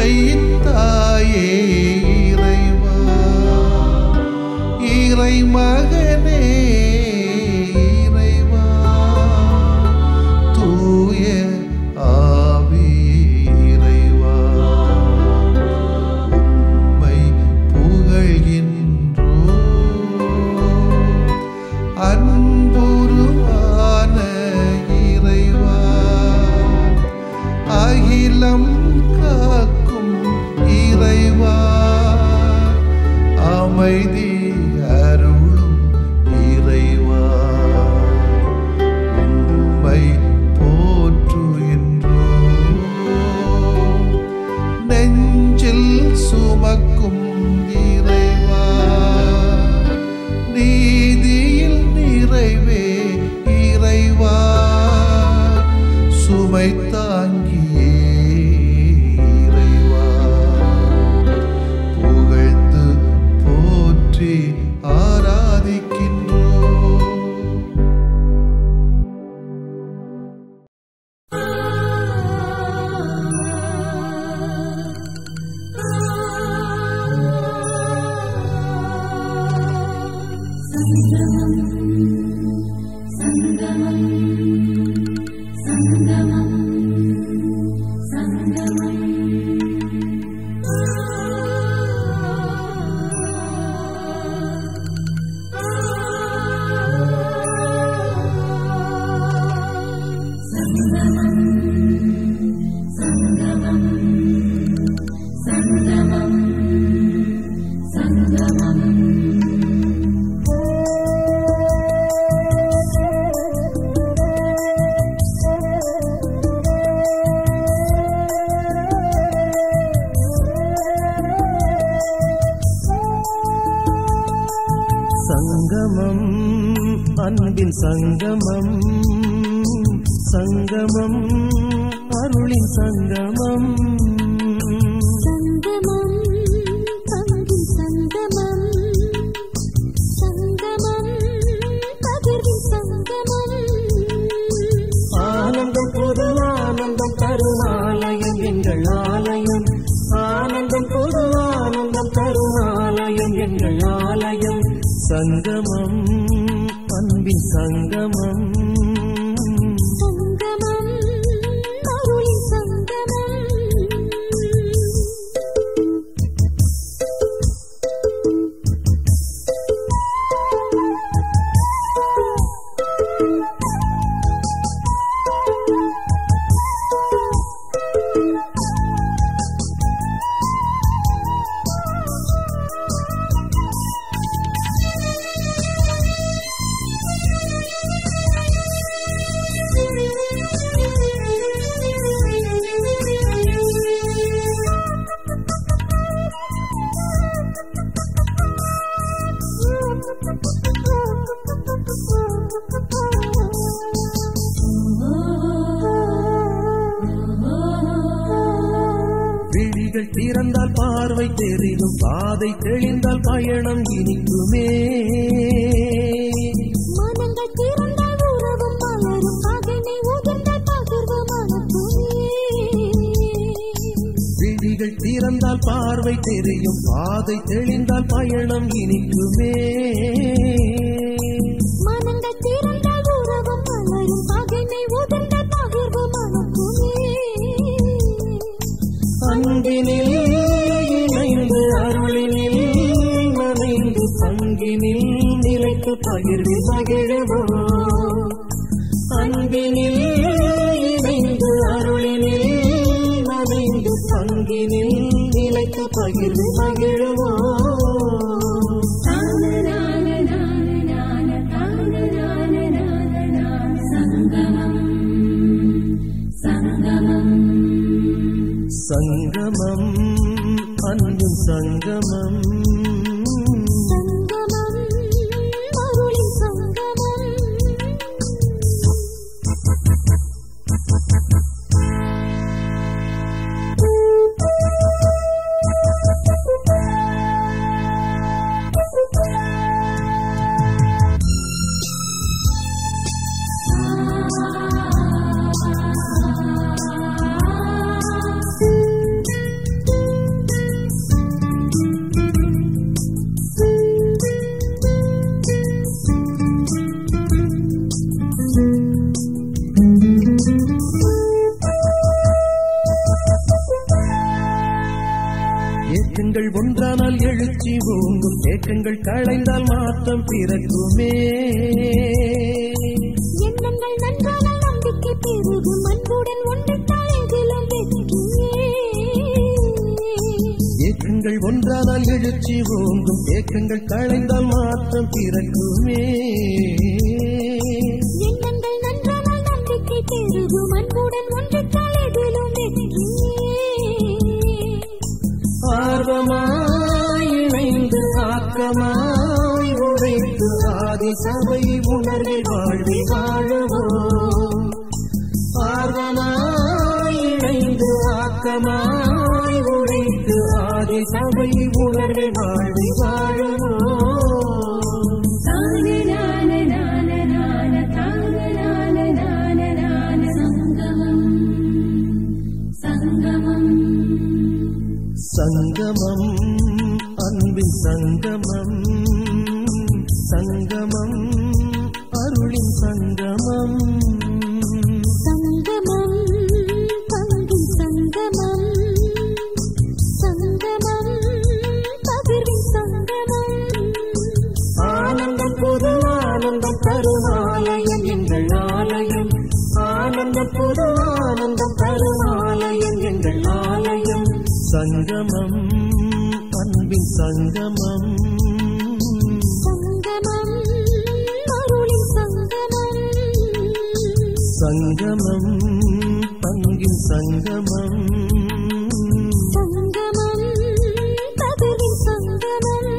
உண்மையின் தாயே இறைவா இறை மகனே இறைவா தூய ஆவி இறைவா உம்மை புகழ்கின்றோ அன்புருவான இறைவா அகிலம் காக்கும் இறைவா அமைதி அருளும் இறைவா உம்மை போற்றுகின்றோ நெஞ்சில் சுமக்கும் இறைவா நீதியில் நிறைவே இறைவா சுமை தாங்கியே இறைவா புகழ்ந்து போற்றி ஆராதிக்கின்றோ சங்கமம் அன்பின் சங்கமம் சங்கமம் அருளின் சங்கமம் சங்கமம் பங்கின் சங்கமம் சங்கமம் பகிர்வின் சங்கமம் ஆனந்தம் புது ஆனந்தம் தரும் ஆலயம் எங்கள் ஆலயம் ஆனந்தம் புது ஆனந்தம் தரும் ஆலயம் எங்கள் ஆலயம் சங்கமம் அன்பின் சங்கமம் சங்கமம் அருளின் சங்கமம் விழிகள் திறந்தால் பார்வை தெரியும் பாதை தெளிந்தால் பயணம் இனிக்குமே மனங்கள் திறந்தால் உறவும் மலரும் பகைமை உதிர்ந்தால் பகிர்வு மனத்துமே விழிகள் திறந்தால் பார்வை தெரியும் பாதை தெளிந்தால் பயணம் இனிக்குமே மனங்கள் திறந்தால் உறவும் மலரும் பகைமை உதிர்ந்தால் பகிர்வு மனத்துமே அன்பினில் இணைந்து அருளினில் நனைந்து பங்கினில் நிலைத்து பகிர்ந்து மகிழ்வோம் அன்பினில் இணைந்து அருளினில் நனைந்து பங்கினில் நிலைத்து பகிர்ந்து மகிழ்வோம் சங்கமம் அன்பும் சங்கமம் சங்கமம் அருளின் சங்கமம் ஏக்கங்கள் ஒன்றானால் எழுச்சி ஓங்கும் ஏக்கங்கள் களைந்தால் மாற்றம் பிறக்குமே எண்ணங்கள் நன்றானால் நம்பிக்கை பெருகும் அன்புடன் ஒன்றிட்டால் எதிலும் வெற்றியே ஏக்கங்கள் ஒன்றானால் எழுச்சி ஓங்கும் ஏக்கங்கள் களைந்தால் மாற்றம் பிறக்குமே எண்ணங்கள் நன்றானால் நம்பிக்கை பெருகும் அன்புடன் ஒன்றிட்டால் எதிலும் வெற்றியே ஆர்வமாய் இணைந்து ஆக்கமாய் உழைத்து ஆதி சபை உணர்வில் வாழ்வி வாழுவோம் ஆர்வமாய் இணைந்து ஆக்கமாய் உழைத்து ஆதி சபை உணர்வில் வாழ்வி வாழுவோம் சங்கமம் அன்பின் சங்கமம் சங்கமம் அருளின் சங்கமம் சங்கமம் பங்கின் சங்கமம் சங்கமம் பகிர்வின் சங்கமம் ஆனந்தம் புது ஆனந்தம் தருமாலயம் எங்கள் ஆலயம் ஆனந்தம் புது ஆனந்தம் தருமாலயம் எங்கள் ஆலயம் சங்கமம் அன்பின் சங்கமம் சங்கமம் அருளின் சங்கமம் சங்கமம் பங்கின் சங்கமம் சங்கமம் பகிர்வின் சங்கமம்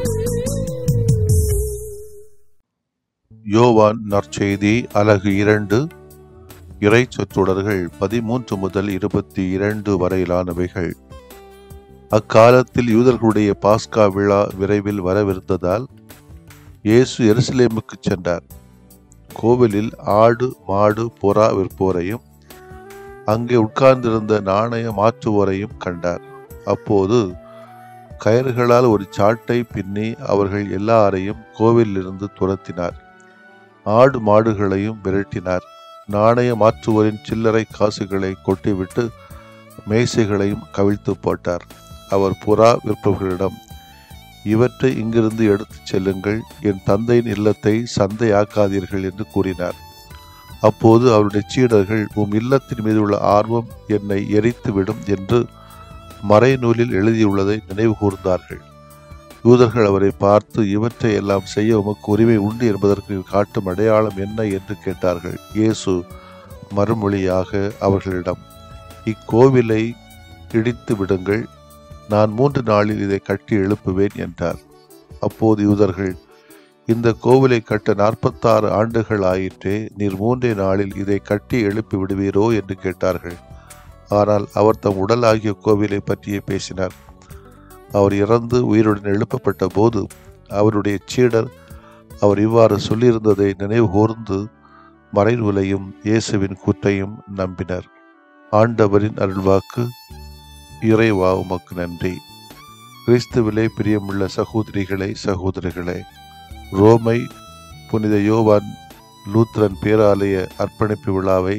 யோவான் நற்செய்தி அலகு இரண்டு இறை சொற்றொடர்கள் பதிமூன்று முதல் இருபத்தி இரண்டு வரையிலானவைகள் அக்காலத்தில் யூதர்களுடைய பாஸ்கா விழா விரைவில் வரவிருந்ததால் இயேசு எருசலேமுக்கு சென்றார் கோவிலில் ஆடு மாடு புறா விற்போரையும் அங்கே உட்கார்ந்திருந்த நாணய மாற்றுவோரையும் கண்டார் அப்போது கயறுகளால் ஒரு சாட்டை பின்னி அவர்கள் எல்லாரையும் கோவிலிலிருந்து துரத்தினார் ஆடு மாடுகளையும் விரட்டினார் நாணய மாற்றுவோரின் சில்லறை காசுகளை கொட்டிவிட்டு மேசைகளையும் கவிழ்த்து போட்டார் அவர் புறா விற்பவர்களிடம் இவற்றை இங்கிருந்து எடுத்துச் செல்லுங்கள் என் தந்தையின் இல்லத்தை சந்தையாக்காதீர்கள் என்று கூறினார் அப்போது அவருடைய சீடர்கள் உம் இல்லத்தின் மீது உள்ள ஆர்வம் என்னை எரித்துவிடும் என்று மறைநூலில் எழுதியுள்ளதை நினைவு கூர்ந்தார்கள் யூதர்கள் அவரை பார்த்து இவற்றை எல்லாம் செய்ய உமக்கு உரிமை உண்டு என்பதற்கு காட்டும் அடையாளம் என்ன என்று கேட்டார்கள் இயேசு மறுமொழியாக அவர்களிடம் இக்கோவிலை இடித்து விடுங்கள் நான் மூன்று நாளில் இதை கட்டி எழுப்புவேன் என்றார் அப்போது யூதர்கள் இந்த கோவிலை கட்ட நாற்பத்தாறு ஆண்டுகள் ஆயிற்றே நீர் மூன்றே நாளில் இதை கட்டி எழுப்பி விடுவீரோ என்று கேட்டார்கள் ஆனால் அவர் தம் உடலாகிய கோவிலை பற்றியே பேசினார் அவர் இறந்து உயிருடன் எழுப்பப்பட்ட போது அவருடைய சீடர் அவர் இவ்வாறு சொல்லியிருந்ததை நினைவு கூர்ந்து மறைநூலையும் இயேசுவின் கூற்றையும் நம்பினர் ஆண்டவரின் அருள்வாக்கு இறைவா உமக்கு நன்றி கிறிஸ்துவிலே பிரியமுள்ள சகோதரிகளே சகோதரிகளே ரோமை புனித யோவான் லூத்ரன் பேராலய அர்ப்பணிப்பு விழாவை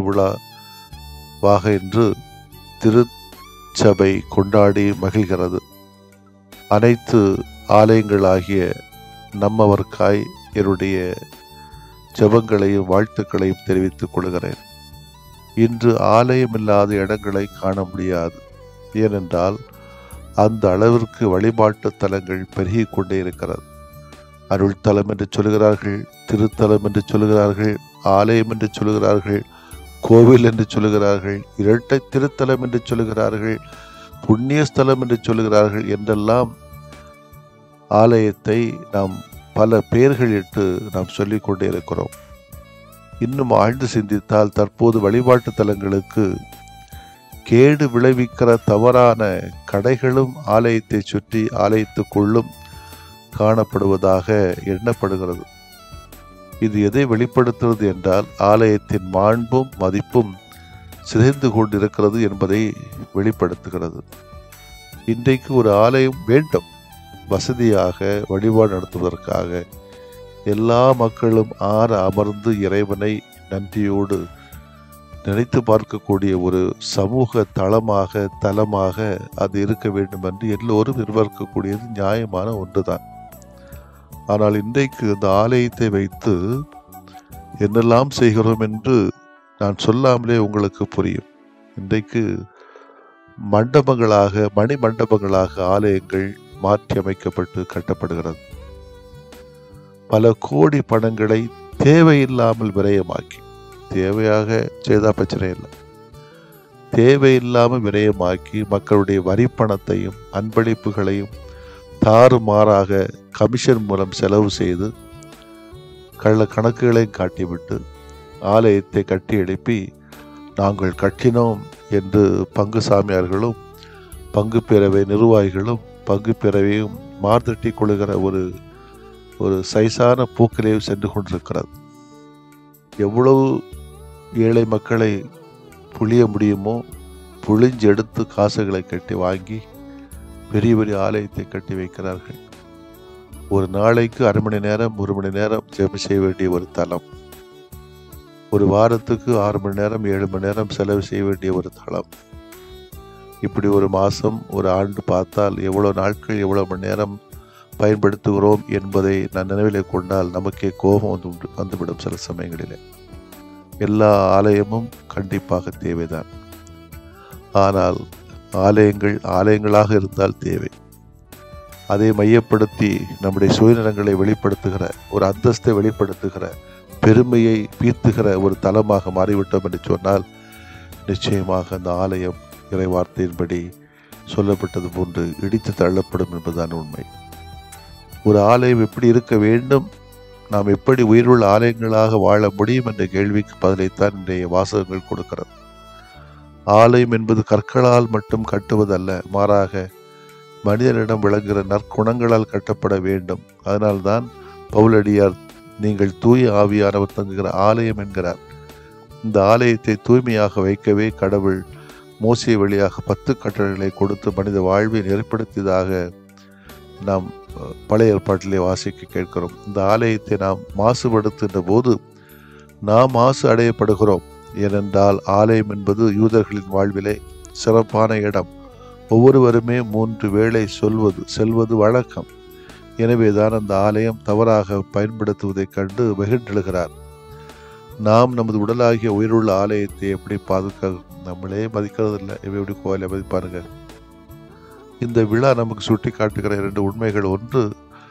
திருவிழாவாக இன்று திருச்சபை கொண்டாடி மகிழ்கிறது அனைத்து ஆலயங்களாகிய நம்மவர்க்காய் என்னுடைய ஜெபங்களையும் வாழ்த்துக்களையும் தெரிவித்துக் கொள்கிறேன் இன்று ஆலயமில்லாத இடங்களை காண முடியாது ஏனென்றால் அந்த அளவிற்கு வழிபாட்டு தலங்கள் பெருகிக் கொண்டே இருக்கிறது அருள் தலம் என்று சொல்கிறார்கள் திருத்தலம் என்று சொல்கிறார்கள் ஆலயம் என்று சொல்கிறார்கள் கோவில் என்று சொல்கிறார்கள் இரட்டை திருத்தலம் என்று சொல்கிறார்கள் புண்ணிய ஸ்தலம் என்று சொல்கிறார்கள் என்றெல்லாம் ஆலயத்தை நாம் பல பெயர்களிட்டு நாம் சொல்லிக் கொண்டே இருக்கிறோம் இன்னும் ஆழ்ந்து சிந்தித்தால் தற்போது வழிபாட்டு தலங்களுக்கு கேடு விளைவிக்கிற தவறான கடைகளும் ஆலயத்தை சுற்றி ஆலயத்துக்குள்ளும் காணப்படுவதாக எண்ணப்படுகிறது இது எதை வெளிப்படுத்துகிறது என்றால் ஆலயத்தின் மாண்பும் மதிப்பும் சிதைந்து கொண்டிருக்கிறது என்பதை வெளிப்படுத்துகிறது இன்றைக்கு ஒரு ஆலயம் வேண்டும் வசதியாக வழிபாடு நடத்துவதற்காக எல்லா மக்களும் ஆற அமர்ந்து இறைவனை நன்றியோடு நினைத்து பார்க்கக்கூடிய ஒரு சமூக தளமாக தலமாக அது இருக்க வேண்டும் என்று எல்லோரும் எதிர்பார்க்கக்கூடியது நியாயமான ஒன்றுதான் ஆனால் இன்றைக்கு அந்த ஆலயத்தை வைத்து என்னெல்லாம் செய்கிறோம் என்று நான் சொல்லாமலே உங்களுக்கு புரியும் இன்றைக்கு மண்டபங்களாக மணி மண்டபங்களாக ஆலயங்கள் மாற்றி அமைக்கப்பட்டு கட்டப்படுகிறது பல கோடி பணங்களை தேவையில்லாமல் விரயமாக்கி தேவையாக செய்தா பிரச்சனை இல்லை தேவையில்லாமல் விரயமாக்கி மக்களுடைய வரி பணத்தையும் அன்பளிப்புகளையும் தாறுமாறாக கமிஷன் மூலம் செலவு செய்து கள்ள கணக்குகளையும் காட்டிவிட்டு ஆலயத்தை கட்டி எழுப்பி நாங்கள் கட்டினோம் என்று பங்கு சாமியார்களும் பங்கு பேரவை நிர்வாகிகளும் பங்கு பேரவையும் மார்தட்டி கொள்கிற ஒரு ஒரு சைஸான போக்கிலே சென்று கொண்டிருக்கிறது எவ்வளவு ஏழை மக்களை புழிய முடியுமோ புழிஞ்சு எடுத்து காசுகளை கட்டி வாங்கி பெரிய பெரிய ஆலயத்தை கட்டி வைக்கிறார்கள் ஒரு நாளைக்கு அரை மணி நேரம் ஒரு மணி நேரம் ஜெபம் செய்ய வேண்டிய ஒரு தலம் ஒரு வாரத்துக்கு ஆறு மணி நேரம் ஏழு மணி நேரம் செலவு செய்ய வேண்டிய ஒரு தளம் இப்படி ஒரு மாதம் ஒரு ஆண்டு பார்த்தால் எவ்வளோ நாட்கள் எவ்வளோ மணி நேரம் பயன்படுத்துகிறோம் என்பதை நான் நினைவிலே கொண்டால் நமக்கே கோபம் வந்து வந்துவிடும் சில சமயங்களிலே எல்லா ஆலயமும் கண்டிப்பாக தேவைதான் ஆனால் ஆலயங்கள் ஆலயங்களாக இருந்தால் தேவை அதை மையப்படுத்தி நம்முடைய சுயநலங்களை வெளிப்படுத்துகிற ஒரு அந்தஸ்தை வெளிப்படுத்துகிற பெருமையை பீர்த்துகிற ஒரு தலமாக மாறிவிட்டோம் என்று சொன்னால் நிச்சயமாக அந்த ஆலயம் இறைவார்த்தையின்படி சொல்லப்பட்டது போன்று இடித்து தள்ளப்படும் என்பதுதான் உண்மை ஒரு ஆலயம் எப்படி இருக்க வேண்டும் நாம் எப்படி உயிருள்ள ஆலயங்களாக வாழ முடியும் என்ற கேள்விக்கு பதிலைத்தான் இன்றைய வாசகங்கள் கொடுக்கிறது ஆலயம் என்பது கற்களால் மட்டும் கட்டுவதல்ல மாறாக மனிதனிடம் விளங்குகிற நற்குணங்களால் கட்டப்பட வேண்டும் அதனால்தான் பவுலடியார் நீங்கள் தூய ஆவியானவர் தங்குகிற ஆலயம் என்கிறார் இந்த ஆலயத்தை தூய்மையாக வைக்கவே கடவுள் மோசை வழியாக பத்து கட்டளைகளை கொடுத்து மனித வாழ்வை நெறிப்படுத்தியதாக நாம் அஹ், பழைய ஏற்பாட்டிலே வாசிக்க கேட்கிறோம் இந்த ஆலயத்தை நாம் மாசுபடுத்துகின்ற போது நாம் மாசு அடையப்படுகிறோம் ஏனென்றால் ஆலயம் என்பது யூதர்களின் வாழ்விலே சிறப்பான இடம் ஒவ்வொருவருமே மூன்று வேளை சொல்வது செல்வது வழக்கம் எனவேதான் அந்த ஆலயம் தவறாக பயன்படுத்துவதைக் கண்டு வெகுண்டெழுகிறார் நாம் நமது உடலாகிய உயிருள்ள ஆலயத்தை எப்படி பாதுகா நம்மளே மதிக்கிறது இல்லை இவன் எப்படி கோயிலை மதிப்பாருங்க இந்த விழா நமக்கு சுட்டி காட்டுகிற இரண்டு உண்மைகள் ஒன்று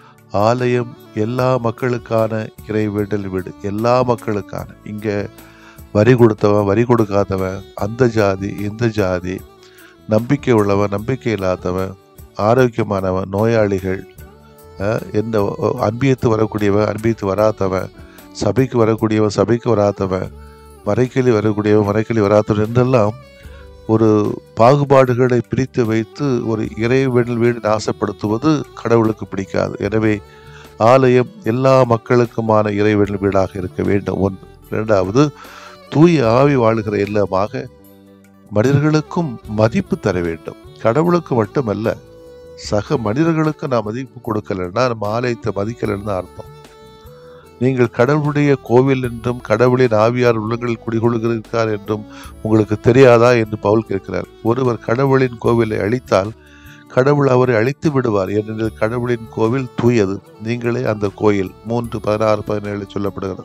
ஆலயம் எல்லா மக்களுக்கான இறை வேண்டல் வீடு எல்லா மக்களுக்கான இங்கே வரி கொடுத்தவன் வரி கொடுக்காதவன் அந்த ஜாதி இந்த ஜாதி நம்பிக்கை உள்ளவன் நம்பிக்கை இல்லாதவன் ஆரோக்கியமானவன் நோயாளிகள் அஹ், எந்த அன்பியத்து வரக்கூடியவன் அன்பியத்து வராதவன் சபைக்கு வரக்கூடியவன் சபைக்கு வராதவன் மறைக்கிளி வரக்கூடியவன் மறைக்கிளி வராதவன் என்றெல்லாம் ஒரு பாகுபாடுகளை பிரித்து வைத்து ஒரு இறைவனில் வீடு நாசப்படுத்துவது கடவுளுக்கு பிடிக்காது எனவே ஆலயம் எல்லா மக்களுக்குமான இறைவனில் வீடாக இருக்க வேண்டும் ஒன்று இரண்டாவது தூய ஆவி வாழுகிற இல்லமாக மனிதர்களுக்கும் மதிப்பு தர வேண்டும் கடவுளுக்கு மட்டுமல்ல சக மனிதர்களுக்கு நான் மதிப்பு கொடுக்கலைன்னா நம்ம ஆலயத்தை மதிக்கலைன்னு அர்த்தம் நீங்கள் கடவுளுடைய கோவில் என்றும் கடவுளின் ஆவியார் உள்ளங்களில் குடிகொள்கிறார் என்றும் உங்களுக்கு தெரியாதா என்று பவுல் கேட்கிறார் ஒருவர் கடவுளின் கோவிலை அழித்தால் கடவுள் அவரை அழித்து விடுவார் ஏனெனில் கடவுளின் கோவில் தூயது நீங்களே அந்த கோயில் மூன்று பதினாறு பதினேழு சொல்லப்படுகிறது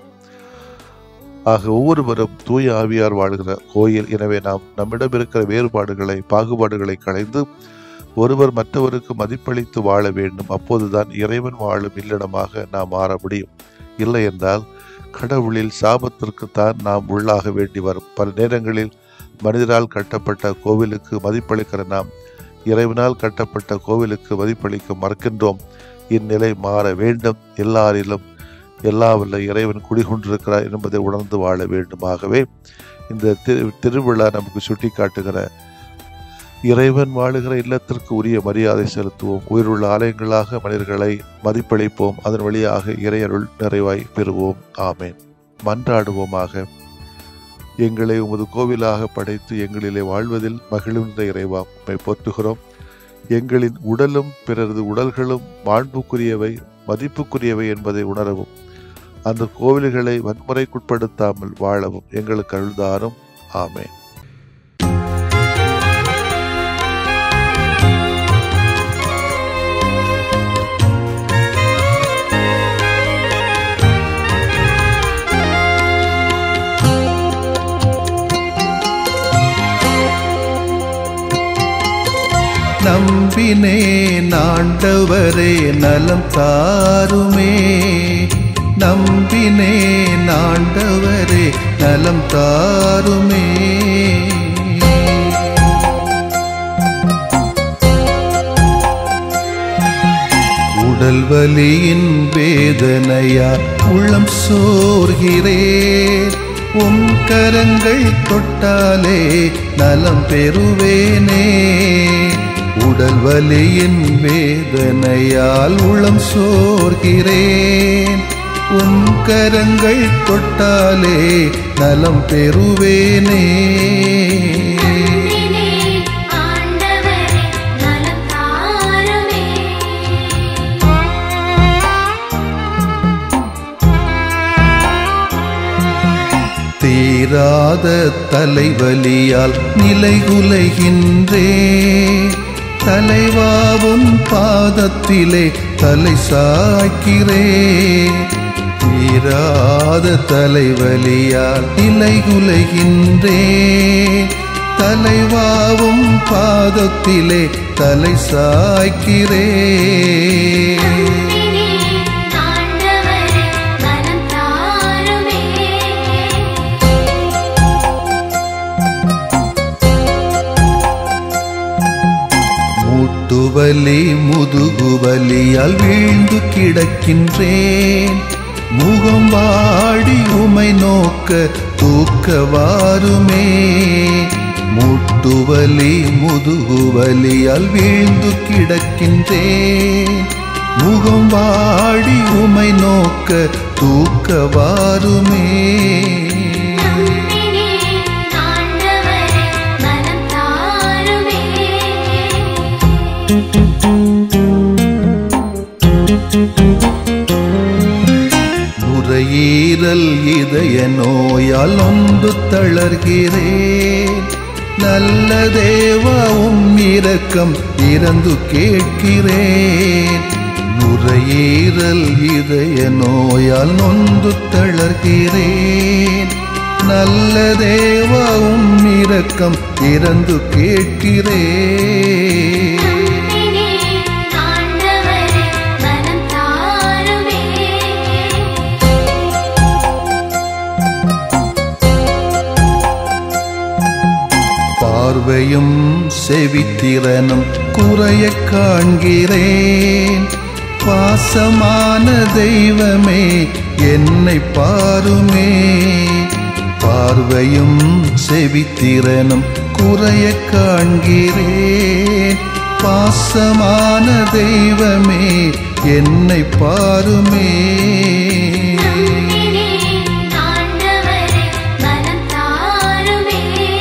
ஆக ஒவ்வொருவரும் தூய ஆவியார் வாழ்கிற கோயில் எனவே நாம் நம்மிடம் இருக்கிற வேறுபாடுகளை பாகுபாடுகளை களைந்து ஒருவர் மற்றவருக்கு மதிப்பளித்து வாழ வேண்டும் அப்போதுதான் இறைவன் வாழும் இல்லிடமாக நாம் மாற முடியும் இல்லை என்றால் கடவுளில் சாபத்திற்குத்தான் நாம் உள்ளாக வேண்டி வரும் பல நேரங்களில் மனிதரால் கட்டப்பட்ட கோவிலுக்கு மதிப்பளிக்கிற நாம் இறைவனால் கட்டப்பட்ட கோவிலுக்கு மதிப்பளிக்க மறக்கின்றோம் இந்நிலை மாற வேண்டும் எல்லாரிலும் எல்லா வல்ல இறைவன் குடிகொண்டிருக்கிறார் என்பதை உணர்ந்து வாழ வேண்டுமாகவே இந்த திரு திருவிழா நமக்கு சுட்டி காட்டுகிற இறைவன் வாழுகிற இல்லத்திற்கு உரிய மரியாதை செலுத்துவோம் உயிருள்ள ஆலயங்களாக மனிதர்களை மதிப்பளிப்போம் அதன் வழியாக இறையருள் நிறைவாய் பெறுவோம் ஆமேன் மன்றாடுவோமாக எங்களை உமது கோவிலாக படைத்து எங்களிலே வாழ்வதில் மகிழ்ந்த இறைவா உம்மை போற்றுகிறோம் எங்களின் உடலும் பிறரது உடல்களும் மாண்புக்குரியவை மதிப்புக்குரியவை என்பதை உணரவும் அந்த கோவில்களை வன்முறைக்குட்படுத்தாமல் வாழவும் எங்களுக்கு அழுதாரும் ஆமென் நம்பினே நாண்டவரே நலம் தாருமே நம்பினே நாண்டவரே நலம் தாருமே உடல் வலியின் வேதனையா உள்ளம் சோர்கிறேன் உம் கரங்கள் தொட்டாலே நலம் பெறுவேனே உடல் வலியின் வேதனையால் உள்ளம் சோர்கிறேன் உம் கரங்கள் தொட்டாலே நலம் பெறுவேனே நம்பினே ஆண்டவரே நலம் தாருமே தீராத தலைவலியால் நிலைகுலைகின்றே தலைவாவும் பாதத்திலே தலை சாய்க்கிறே தீராத தலைவலியால் நிலைகுலைகின்றே தலைவாவும் பாதத்திலே தலை சாய்க்கிறே நம்பினே ஆண்டவரே நலம் தாருமே மூட்டுவலி முதுகுவலியால் வீழ்ந்து கிடக்கின்றேன் முகம் வாடி உமை நோக்க தூக்க வாருமே மூட்டுவலி முதுகுவலியால் வீழ்ந்து கிடக்கின்றேன் முகம் வாடி உமை நோக்க தூக்க வாருமே நம்பினே ஆண்டவரே நலம் தாருமே நுரையீரல் இதய நோயால் ஒன்று தளர்கிறேன் நல்ல தேவாவும் இரக்கம் இறந்து கேட்கிறேன் நுரையீரல் இதய நோயால் நொந்து தளர்கிறேன் நல்ல தேவாவும் இரக்கம் இறந்து கேட்கிறேன் நம்பினே ஆண்டவரே நலம் தாருமே பார்வையும் செவித்திறனும் குறைய காண்கிறேன் பாசமான தெய்வமே என்னை பாருமே பார்வையும் செவித்திறனும் குறைய காண்கிறேன் பாசமான தெய்வமே என்னை பாருமே நம்பினே ஆண்டவரே நலம் தாருமே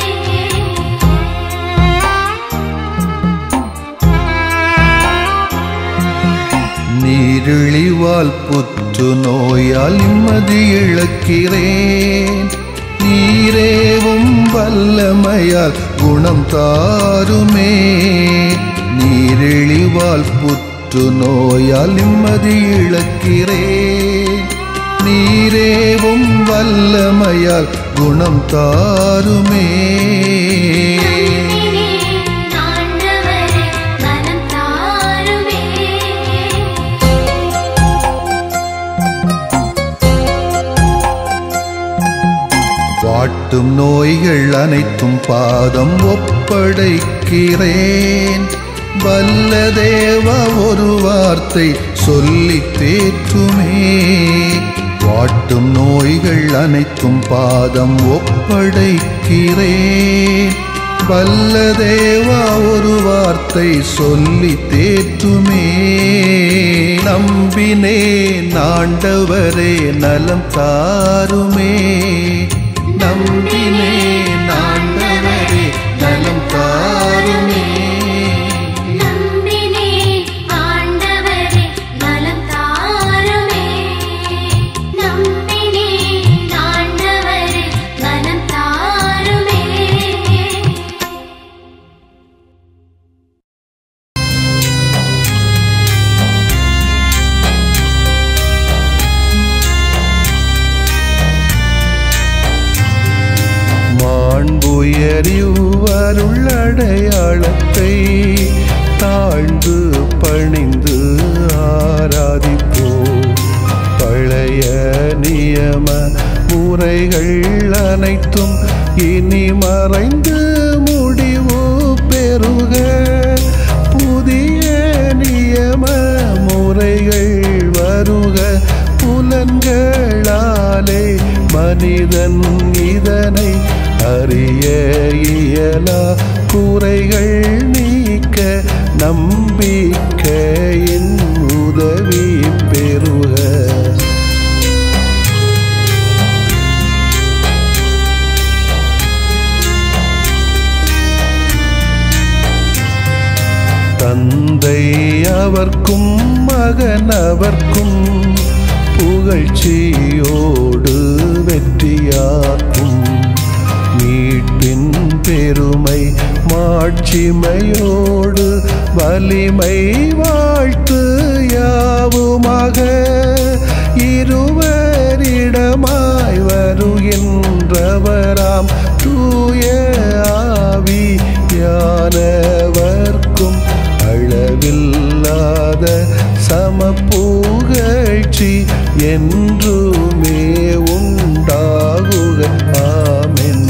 நீரிழிவால் புற்று நோயால் நிம்மதி இழக்கிறேன் நீரேவும் வல்லமையால் குணம் தாருமே நீரிழிவால் புற்று நோயால் நிம்மதி இழக்கிறேன் நீரேவும் வல்லமையால் குணம் தாருமே நம்பினே ஆண்டவரே நலம் தாருமே வாட்டும் நோய்கள் அனைத்தும் பாதம் ஒப்படைக்கிறேன் வல்ல தேவா ஒரு வார்த்தை சொல்லி தேற்றுமே வாட்டும் நோய்கள் அனைத்தும் பாதம் ஒப்படைக்கிறேன் வல்ல தேவா ஒரு வார்த்தை சொல்லி தேற்றுமே நம்பினே நாண்டவரே நலம் தாருமே நம்பினே நாண்டவரே நலம் தாருமே நம்பினே ஆண்டவரே நலம் தாருமே நம்பினே ஆண்டவரே நலம் தாருமே குறைகள் அனைத்தும் இனி மறைந்து முடிவு பெறுக புதிய நியம முறைகள் வருக புலன்களாலே மனிதன் இதனை அறிய இயலா குறைகள் நீக்க நம்பிக்கையின் உதவி பெறுக தந்தை அவர்க்கும் மகன் அவர்க்கும் புகழ்ச்சியோடு வெற்றியாக்கும் மீட்பின் பெருமை மாட்சிமையோடு வலிமை வாழ்த்து யாவுமாக இருவரிடமாய் வருகின்றவராம் தூய ஆவி யானவர்க்கும் அளவில்லாத சமப்புகழ்ச்சி என்றுமே உண்டாகுக ஆமென்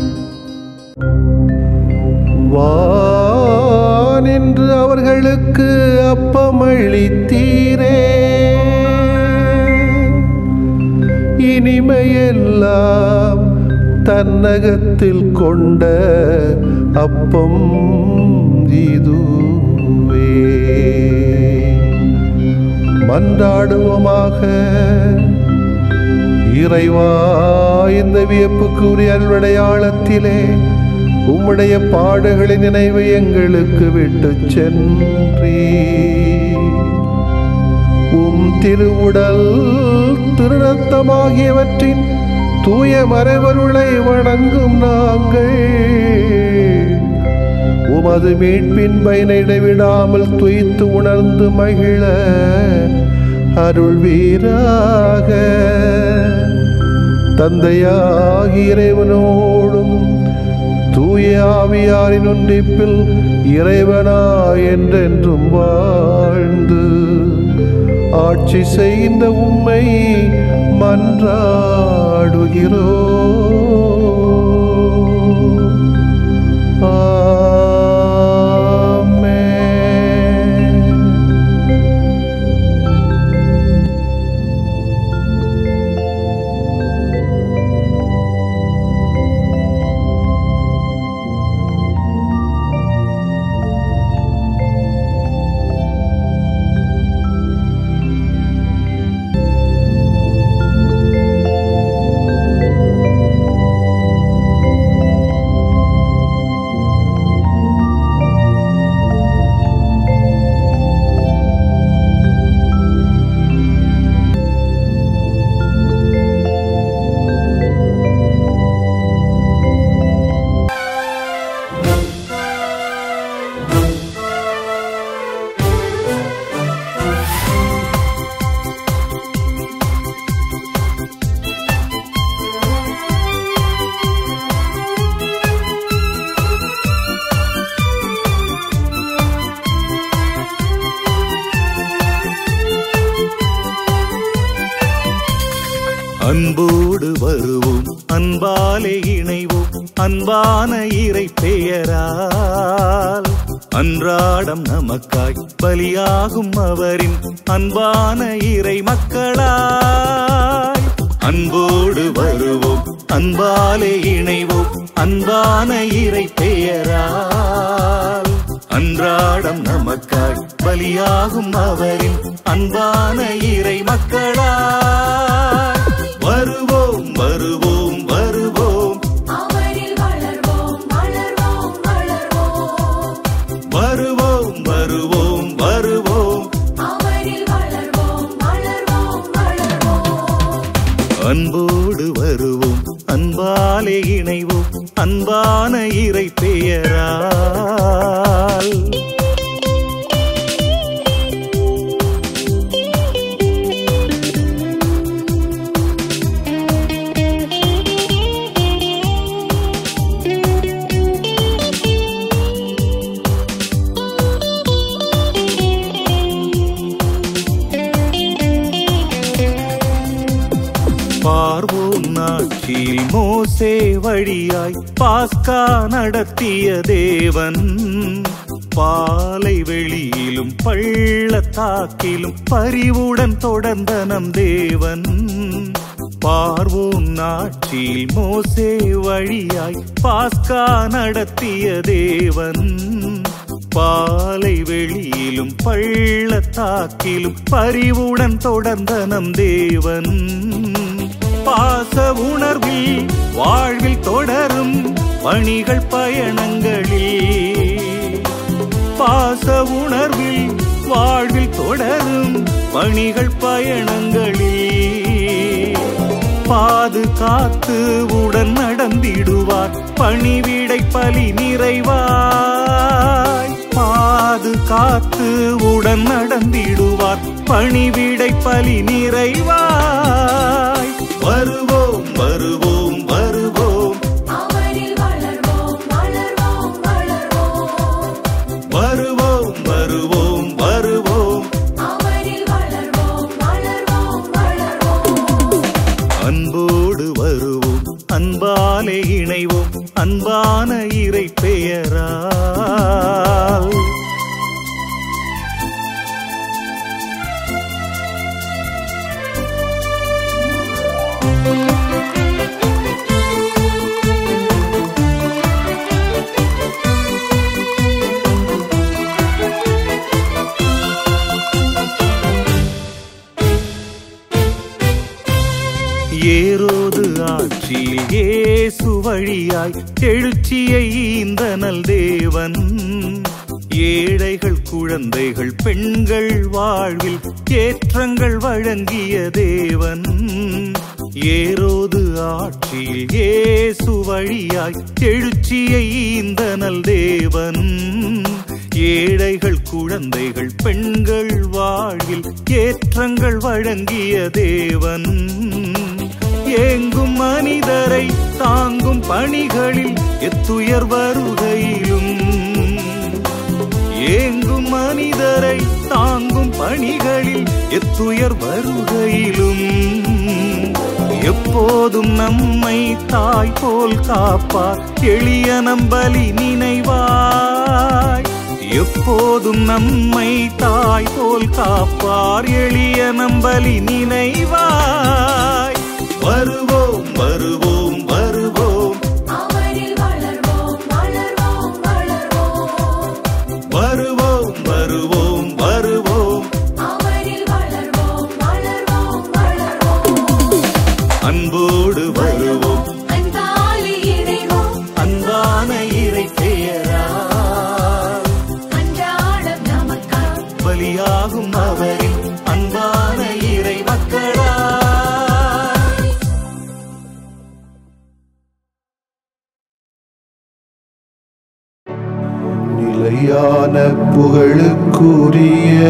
வானின்று அவர்களுக்கு அப்பமளித்தீரே இனிமையெல்லாம் தன்னகத்தில் கொண்ட அப்பம் இதுவே மன்றாடுவோமாக இறைவா இந்த வியப்புக்குரிய அல்வடையாளத்திலே உம்முடைய பாடுகளின் நினைவு எங்களுக்கு விட்டு சென்றீ உம் திருவுடல் திருநத்தமாகியவற்றின் தூய மறைவருளை வணங்கும் நாங்கள் உமது மீட்பின் பயனை இடைவிடாமல் துய்த்து உணர்ந்து மகிழ அருள்வீராக தந்தையாகி இறைவனோடும் தூய ஆவியாரின் ஒன்றிப்பில் இறைவனா என்றென்றும் வாழ்ந்து ஆட்சி செய்கின்ற உம்மை மன்றாடுகிறோ ஆமென் அன்போடு வருவோம் அன்பாலே இணைவோம் அன்பான இறை பெயரால் அன்றாடம் நமக்காய் பலியாகும் அவரின் அன்பான இறை மக்களாய் அன்போடு வருவோம் அன்பாலே இணைவோம் அன்பான இறை பெயரால் அன்றாடம் நமக்காய் பலியாகும் அவரின் அன்பான இறை மக்களாய் வருவோம் வருவோம் வருவோம் அவரில் வளர்வோம் வளர்வோம் வளர்வோம் வருவோம் வருவோம் வருவோம் அவரில் வளர்வோம் வளர்வோம் வளர்வோம் அன்போடு வருவோம் அன்பாலே இணைவோம் அன்பான இறை பெயரால் பார்வோன் நாட்சியில் மோசே வழியாய் பாஸ்கா நடத்திய தேவன் பாலை வெளியிலும் பள்ளத்தாக்கிலும் பரிவுடன் தொடர்ந்த நம் தேவன் பார்வோன் நாட்சியில் மோசே வழியாய் பாஸ்கா நடத்திய தேவன் பாலை வெளியிலும் பள்ளத்தாக்கிலும் பரிவுடன் தொடர்ந்த நம் தேவன் பாச உணர்வில் வாழ்வில் தொடரும் பணிகள் பயணங்களில் பாச உணர்வில் வாழ்வில் தொடரும் பணிகள் பயணங்களில் பாதுகாத்து உடன் நடந்திடுவார் பணிவிடை பலி நிறைவாய் பாதுகாத்து உடன் நடந்திடுவார் பணிவிடை பலி நிறைவாய் வருவோம் வருவோம் வருவோம் அவரில் வளர்வோம் வளர்வோம் வளர்வோம் வருவோம் வருவோம் வருவோம் அவரில் வளர்வோம் வளர்வோம் வளர்வோம் அன்போடு வருவோம் அன்பாலே இணைவோம் அன்பான இறை பெயரால் ஏரோது ஆட்சியில் இயேசு வழியாய் எழுச்சியை ஈந்தனல் தேவன் ஏழைகள் குழந்தைகள் பெண்கள் வாழ்வில் ஏற்றங்கள் வழங்கிய தேவன் ஏரோது ஆட்சியில் இயேசு வழியாய் எழுச்சியை ஈந்தனல் தேவன் ஏழைகள் குழந்தைகள் பெண்கள் வாழ்வில் ஏற்றங்கள் வழங்கிய தேவன் ஏங்கும் மனிதரை தாங்கும் பணிகளில் எத்துயர் வருகையிலும் ஏங்கும் மனிதரை தாங்கும் பணிகளில் எத்துயர் வருகையிலும் எப்போதும் நம்மை தாய் போல் காப்பார் எளிய நம்பலி நினைவாய் எப்போதும் நம்மை தாய் போல் காப்பார் எளிய நம்பலி நினைவாய் வருவோம் வருவோம் வருவோம் அவரில் வளர்வோம் வளர்வோம் வளர்வோம் வருவோம் வருவோம் வருவோம் அவரில் வளர்வோம் வளர்வோம் வளர்வோம் அன்போடு வருவோம் அன்பாலே இணைவோம் அன்பான இறை பெயரால் அன்றாடம் நமக்காய் பலியாகும் அவரின் அன்பான இறை மக்களாய் நிலையான புகழுக்குரிய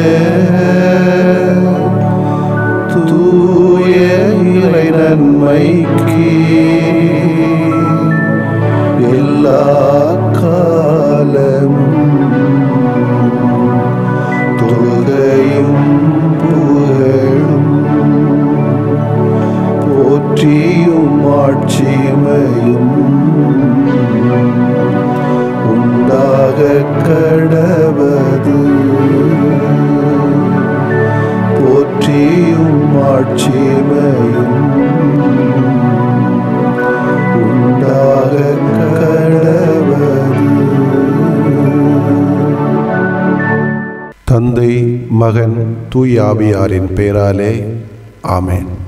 தூய இறை நன்மைக்கு எல்லா காலம் தொழுகையும் புகழும் போற்றியும் ஆட்சிமையும் உண்டாக கடவது போற்றியும் ஆட்சிமையும் உண்டாக கடவது தந்தை மகன் தூயாவியாரின் பெயராலே ஆமென்